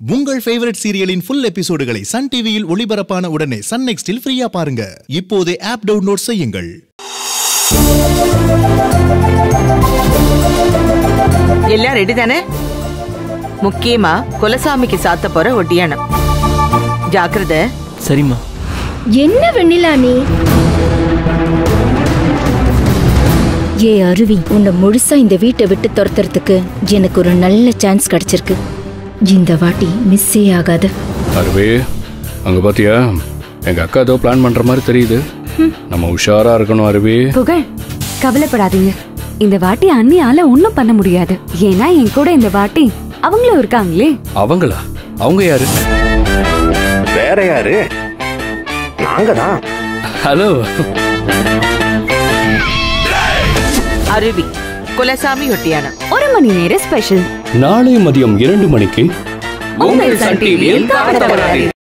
உங்கள் ஃபேவரட் சீரியலின் ஃபுல் எபிசோடுகளை சன் டிவியில் ஒளிபரப்பான உடனே சன் நெக்ஸ்டில் ஃப்ரீயா பாருங்க இப்போதே ஆப் டவுன்லோட் செய்யுங்கள் எல்லாம் ரெடி தானே முக்கியமா குலசாமிக்கு சாத்த போற ஒட்டியானம் ஜாக்கிரதை சரிம்மா என்ன வெண்ணிலா நீ ஏ அருவி உன்னை முழுசா இந்த வீட்டை விட்டு துரத்துறதுக்கு எனக்கு ஒரு நல்ல சான்ஸ் கிடைச்சிருக்கு இந்த வாட்டி மிஸ்ஸே ஆகாது அருவே அங்க பாத்தியா எங்க அக்கா ஏதோ பிளான் பண்ற மாதிரி தெரியுது நம்ம உஷாரா இருக்கணும் அருவே புகழ் கவலைப்படாதீங்க இந்த வாட்டி அண்ணியால ஒண்ணும் பண்ண முடியாது ஏன்னா என் கூட இந்த வாட்டி அவங்களும் இருக்காங்களே அவங்களா அவங்க யாரு வேற யாரு நாங்க தான் ஹலோ அருவி குலசாமி ஒட்டியானம் ஒரு மணி நேர ஸ்பெஷல் நாளை மதியம் இரண்டு மணிக்கு உங்கள் சன் டிவியில் காணத் தவறாதீர்கள்.